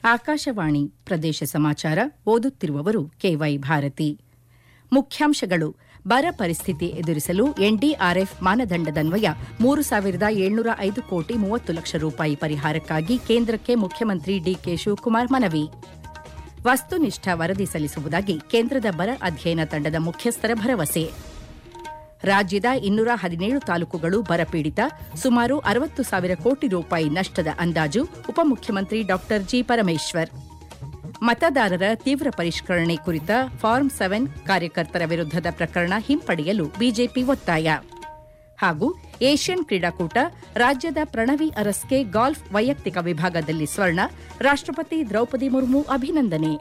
ಆಕಾಶವಾಣಿ ಪ್ರದೇಶ ಸಮಾಚಾರ ಓದುತ್ತಿರುವವರು ಕೆವೈ ಭಾರತಿ ಮುಖ್ಯಾಂಶಗಳು ಬರ ಪರಿಸ್ಥಿತಿ ಎದುರಿಸಲು ಎನ್ಡಿಆರ್ಎಫ್ ಮಾನದಂಡದನ್ವಯ ಮೂರು ಸಾವಿರದ ಏಳ್ನೂರ ಐದು ಕೋಟಿ ಮೂವತ್ತು ಲಕ್ಷ ರೂಪಾಯಿ ಪರಿಹಾರಕ್ಕಾಗಿ ಕೇಂದ್ರಕ್ಕೆ ಮುಖ್ಯಮಂತ್ರಿ ಡಿಕೆ ಶಿವಕುಮಾರ್ ಮನವಿ ವಸ್ತುನಿಷ್ಠ ವರದಿ ಸಲ್ಲಿಸುವುದಾಗಿ ಕೇಂದ್ರದ ಬರ ಅಧ್ಯಯನ ತಂಡದ ಮುಖ್ಯಸ್ಥರ ಭರವಸೆ ರಾಜ್ಯದ ಇನ್ನೂರ ಹದಿನೇಳು ತಾಲೂಕುಗಳು ಬರಪೀಡಿತ ಸುಮಾರು ಅರವತ್ತು ಸಾವಿರ ಕೋಟಿ ರೂಪಾಯಿ ನಷ್ಟದ ಅಂದಾಜು ಉಪಮುಖ್ಯಮಂತ್ರಿ ಡಾ ಜಿ ಪರಮೇಶ್ವರ್ ಮತದಾರರ ತೀವ್ರ ಪರಿಷ್ಕರಣೆ ಕುರಿತ ಫಾರ್ಮ್ ಸೆವೆನ್ ಕಾರ್ಯಕರ್ತರ ವಿರುದ್ದದ ಪ್ರಕರಣ ಹಿಂಪಡೆಯಲು ಬಿಜೆಪಿ ಒತ್ತಾಯ ಹಾಗೂ ಏಷ್ಯನ್ ಕ್ರೀಡಾಕೂಟ ರಾಜ್ಯದ ಪ್ರಣವಿ ಅರಸ್ಗೆ ಗಾಲ್ಫ್ ವೈಯಕ್ತಿಕ ವಿಭಾಗದಲ್ಲಿ ಸ್ವರ್ಣ ರಾಷ್ಟಪತಿ ದ್ರೌಪದಿ ಮುರ್ಮು ಅಭಿನಂದನೆ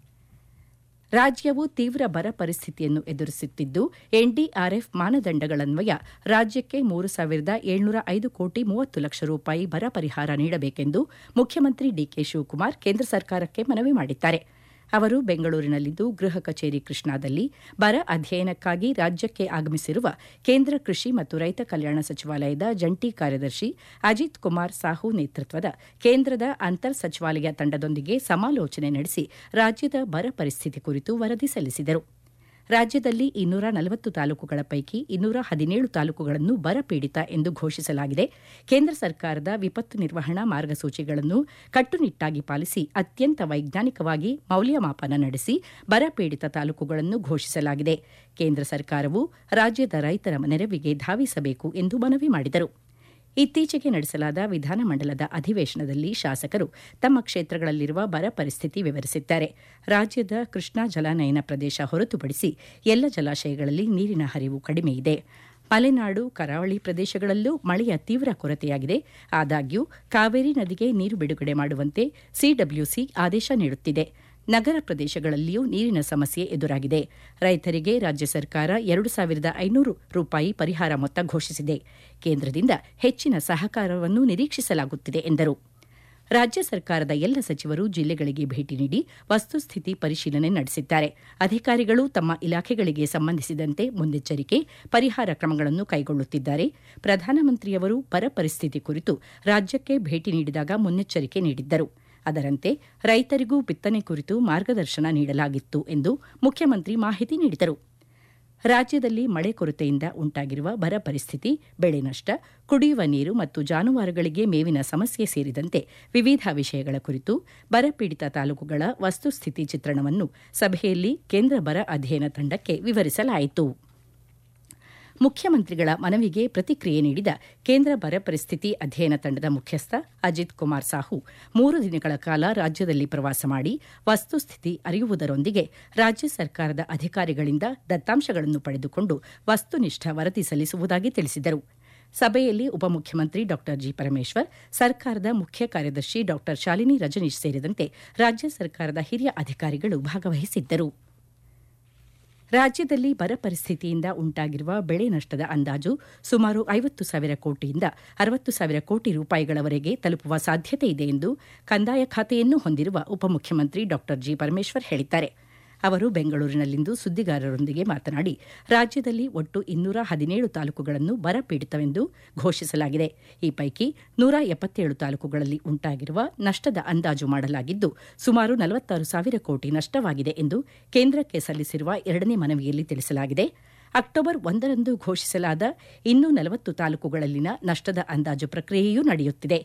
ರಾಜ್ಯವು ತೀವ್ರ ಬರ ಪರಿಸ್ಥಿತಿಯನ್ನು ಎದುರಿಸುತ್ತಿದ್ದು ಎನ್ಡಿಆರ್ಎಫ್ ಮಾನದಂಡಗಳನ್ವಯ ರಾಜ್ಯಕ್ಕೆ ಮೂರು ಸಾವಿರದ ಏಳ್ನೂರ ಐದು ಕೋಟಿ ಮೂವತ್ತು ಲಕ್ಷ ರೂಪಾಯಿ ಬರ ಪರಿಹಾರ ನೀಡಬೇಕೆಂದು ಮುಖ್ಯಮಂತ್ರಿ ಡಿಕೆ ಶಿವಕುಮಾರ್ ಕೇಂದ್ರ ಸರ್ಕಾರಕ್ಕೆ ಮನವಿ ಮಾಡಿದ್ದಾರೆ ಅವರು ಬೆಂಗಳೂರಿನಲ್ಲಿಂದು ಗೃಹ ಕಚೇರಿ ಕೃಷ್ಣಾದಲ್ಲಿ ಬರ ಅಧ್ಯಯನಕ್ಕಾಗಿ ರಾಜ್ಯಕ್ಕೆ ಆಗಮಿಸಿರುವ ಕೇಂದ್ರ ಕೃಷಿ ಮತ್ತು ರೈತ ಕಲ್ಯಾಣ ಸಚಿವಾಲಯದ ಜಂಟಿ ಕಾರ್ಯದರ್ಶಿ ಅಜಿತ್ ಕುಮಾರ್ ಸಾಹು ನೇತೃತ್ವದ ಕೇಂದ್ರದ ಅಂತರ್ ಸಚಿವಾಲಯ ತಂಡದೊಂದಿಗೆ ಸಮಾಲೋಚನೆ ನಡೆಸಿ ರಾಜ್ಯದ ಬರ ಪರಿಸ್ಥಿತಿ ಕುರಿತು ವರದಿ ಸಲ್ಲಿಸಿದರು ರಾಜ್ಯದಲ್ಲಿ ಇನ್ನೂರ ನಲವತ್ತು ತಾಲೂಕುಗಳ ಪೈಕಿ ಇನ್ನೂರ ಹದಿನೇಳು ತಾಲೂಕುಗಳನ್ನು ಬರಪೀಡಿತ ಎಂದು ಘೋಷಿಸಲಾಗಿದೆ ಕೇಂದ್ರ ಸರ್ಕಾರದ ವಿಪತ್ತು ನಿರ್ವಹಣಾ ಮಾರ್ಗಸೂಚಿಗಳನ್ನು ಕಟ್ಟುನಿಟ್ಟಾಗಿ ಪಾಲಿಸಿ ಅತ್ಯಂತ ವೈಜ್ಞಾನಿಕವಾಗಿ ಮೌಲ್ಯಮಾಪನ ನಡೆಸಿ ಬರಪೀಡಿತ ತಾಲೂಕುಗಳನ್ನು ಘೋಷಿಸಲಾಗಿದೆ ಕೇಂದ್ರ ಸರ್ಕಾರವು ರಾಜ್ಯದ ರೈತರ ನೆರವಿಗೆ ಧಾವಿಸಬೇಕು ಎಂದು ಮನವಿ ಮಾಡಿದರು ಇತ್ತೀಚೆಗೆ ನಡೆಸಲಾದ ವಿಧಾನಮಂಡಲದ ಅಧಿವೇಶನದಲ್ಲಿ ಶಾಸಕರು ತಮ್ಮ ಕ್ಷೇತ್ರಗಳಲ್ಲಿರುವ ಬರ ಪರಿಸ್ಥಿತಿ ವಿವರಿಸಿದ್ದಾರೆ ರಾಜ್ಯದ ಕೃಷ್ಣಾ ಜಲಾನಯನ ಪ್ರದೇಶ ಹೊರತುಪಡಿಸಿ ಎಲ್ಲ ಜಲಾಶಯಗಳಲ್ಲಿ ನೀರಿನ ಹರಿವು ಕಡಿಮೆಯಿದೆ ಮಲೆನಾಡು ಕರಾವಳಿ ಪ್ರದೇಶಗಳಲ್ಲೂ ಮಳೆಯ ತೀವ್ರ ಕೊರತೆಯಾಗಿದೆ ಆದಾಗ್ಯೂ ಕಾವೇರಿ ನದಿಗೆ ನೀರು ಬಿಡುಗಡೆ ಮಾಡುವಂತೆ ಸಿಡಬ್ಲ್ಯೂಸಿ ಆದೇಶ ನೀಡುತ್ತಿದೆ ನಗರ ಪ್ರದೇಶಗಳಲ್ಲಿಯೂ ನೀರಿನ ಸಮಸ್ಯೆ ಎದುರಾಗಿದೆ ರೈತರಿಗೆ ರಾಜ್ಯ ಸರ್ಕಾರ ಎರಡು ಸಾವಿರದ ಐನೂರು ರೂಪಾಯಿ ಪರಿಹಾರ ಮೊತ್ತ ಘೋಷಿಸಿದೆ ಕೇಂದ್ರದಿಂದ ಹೆಚ್ಚಿನ ಸಹಕಾರವನ್ನು ನಿರೀಕ್ಷಿಸಲಾಗುತ್ತಿದೆ ಎಂದರು ರಾಜ್ಯ ಸರ್ಕಾರದ ಎಲ್ಲ ಸಚಿವರು ಜಿಲ್ಲೆಗಳಿಗೆ ಭೇಟಿ ನೀಡಿ ವಸ್ತುಸ್ಥಿತಿ ಪರಿಶೀಲನೆ ನಡೆಸಿದ್ದಾರೆ ಅಧಿಕಾರಿಗಳು ತಮ್ಮ ಇಲಾಖೆಗಳಿಗೆ ಸಂಬಂಧಿಸಿದಂತೆ ಮುನ್ನೆಚ್ಚರಿಕೆ ಪರಿಹಾರ ಕ್ರಮಗಳನ್ನು ಕೈಗೊಳ್ಳುತ್ತಿದ್ದಾರೆ ಪ್ರಧಾನಮಂತ್ರಿಯವರು ಬರ ಪರಿಸ್ಥಿತಿ ಕುರಿತು ರಾಜ್ಯಕ್ಕೆ ಭೇಟಿ ನೀಡಿದಾಗ ಮುನ್ನೆಚ್ಚರಿಕೆ ನೀಡಿದ್ದರು ಅದರಂತೆ ರೈತರಿಗೂ ಬಿತ್ತನೆ ಕುರಿತು ಮಾರ್ಗದರ್ಶನ ನೀಡಲಾಗಿತ್ತು ಎಂದು ಮುಖ್ಯಮಂತ್ರಿ ಮಾಹಿತಿ ನೀಡಿದರು ರಾಜ್ಯದಲ್ಲಿ ಮಳೆ ಕೊರತೆಯಿಂದ ಉಂಟಾಗಿರುವ ಬರ ಪರಿಸ್ಥಿತಿ ಬೆಳೆ ನಷ್ಟ ಕುಡಿಯುವ ನೀರು ಮತ್ತು ಜಾನುವಾರುಗಳಿಗೆ ಮೇವಿನ ಸಮಸ್ಯೆ ಸೇರಿದಂತೆ ವಿವಿಧ ವಿಷಯಗಳ ಕುರಿತು ಬರಪೀಡಿತ ತಾಲೂಕುಗಳ ವಸ್ತುಸ್ಥಿತಿ ಚಿತ್ರಣವನ್ನು ಸಭೆಯಲ್ಲಿ ಕೇಂದ್ರ ಬರ ಅಧ್ಯಯನ ತಂಡಕ್ಕೆ ವಿವರಿಸಲಾಯಿತು ಮುಖ್ಯಮಂತ್ರಿಗಳ ಮನವಿಗೆ ಪ್ರತಿಕ್ರಿಯೆ ನೀಡಿದ ಕೇಂದ್ರ ಬರ ಪರಿಸ್ಥಿತಿ ಅಧ್ಯಯನ ತಂಡದ ಮುಖ್ಯಸ್ಥ ಅಜಿತ್ ಕುಮಾರ್ ಸಾಹು ಮೂರು ದಿನಗಳ ಕಾಲ ರಾಜ್ಯದಲ್ಲಿ ಪ್ರವಾಸ ಮಾಡಿ ವಸ್ತುಸ್ಥಿತಿ ಅರಿಯುವುದರೊಂದಿಗೆ ರಾಜ್ಯ ಸರ್ಕಾರದ ಅಧಿಕಾರಿಗಳಿಂದ ದತ್ತಾಂಶಗಳನ್ನು ಪಡೆದುಕೊಂಡು ವಸ್ತುನಿಷ್ಠ ವರದಿ ಸಲ್ಲಿಸುವುದಾಗಿ ತಿಳಿಸಿದರು ಸಭೆಯಲ್ಲಿ ಉಪಮುಖ್ಯಮಂತ್ರಿ ಡಾ ಜಿ ಪರಮೇಶ್ವರ್ ಸರ್ಕಾರದ ಮುಖ್ಯ ಕಾರ್ಯದರ್ಶಿ ಡಾ ಶಾಲಿನಿ ರಜನೀಶ್ ಸೇರಿದಂತೆ ರಾಜ್ಯ ಸರ್ಕಾರದ ಹಿರಿಯ ಅಧಿಕಾರಿಗಳು ಭಾಗವಹಿಸಿದ್ದರು ರಾಜ್ಯದಲ್ಲಿ ಬರ ಪರಿಸ್ಥಿತಿಯಿಂದ ಉಂಟಾಗಿರುವ ಬೆಳೆ ನಷ್ಟದ ಅಂದಾಜು ಸುಮಾರು ಐವತ್ತು ಸಾವಿರ ಕೋಟಿಯಿಂದ ಅರವತ್ತು ಸಾವಿರ ಕೋಟಿ ರೂಪಾಯಿಗಳವರೆಗೆ ತಲುಪುವ ಸಾಧ್ಯತೆ ಇದೆ ಎಂದು ಕಂದಾಯ ಖಾತೆಯನ್ನು ಹೊಂದಿರುವ ಉಪಮುಖ್ಯಮಂತ್ರಿ ಡಾ ಜಿ ಪರಮೇಶ್ವರ್ ಹೇಳಿದ್ದಾರೆ ಅವರು ಬೆಂಗಳೂರಿನಲ್ಲಿಂದು ಸುದ್ದಿಗಾರರೊಂದಿಗೆ ಮಾತನಾಡಿ ರಾಜ್ಯದಲ್ಲಿ ಒಟ್ಟು ಇನ್ನೂರ ಹದಿನೇಳು ತಾಲೂಕುಗಳನ್ನು ಬರಪೀಡಿತವೆಂದು ಘೋಷಿಸಲಾಗಿದೆ ಈ ಪೈಕಿ ನೂರ ಎಪ್ಪತ್ತೇಳು ತಾಲೂಕುಗಳಲ್ಲಿ ಉಂಟಾಗಿರುವ ನಷ್ಟದ ಅಂದಾಜು ಮಾಡಲಾಗಿದ್ದು ಸುಮಾರು ನಲವತ್ತಾರು ಸಾವಿರ ಕೋಟಿ ನಷ್ಟವಾಗಿದೆ ಎಂದು ಕೇಂದ್ರಕ್ಕೆ ಸಲ್ಲಿಸಿರುವ ಎರಡನೇ ಮನವಿಯಲ್ಲಿ ತಿಳಿಸಲಾಗಿದೆ ಅಕ್ಟೋಬರ್ ಒಂದರಂದು ಘೋಷಿಸಲಾದ ಇನ್ನೂ ನಲವತ್ತು ತಾಲೂಕುಗಳಲ್ಲಿನ ನಷ್ಟದ ಅಂದಾಜು ಪ್ರಕ್ರಿಯೆಯೂ ನಡೆಯುತ್ತಿದೆ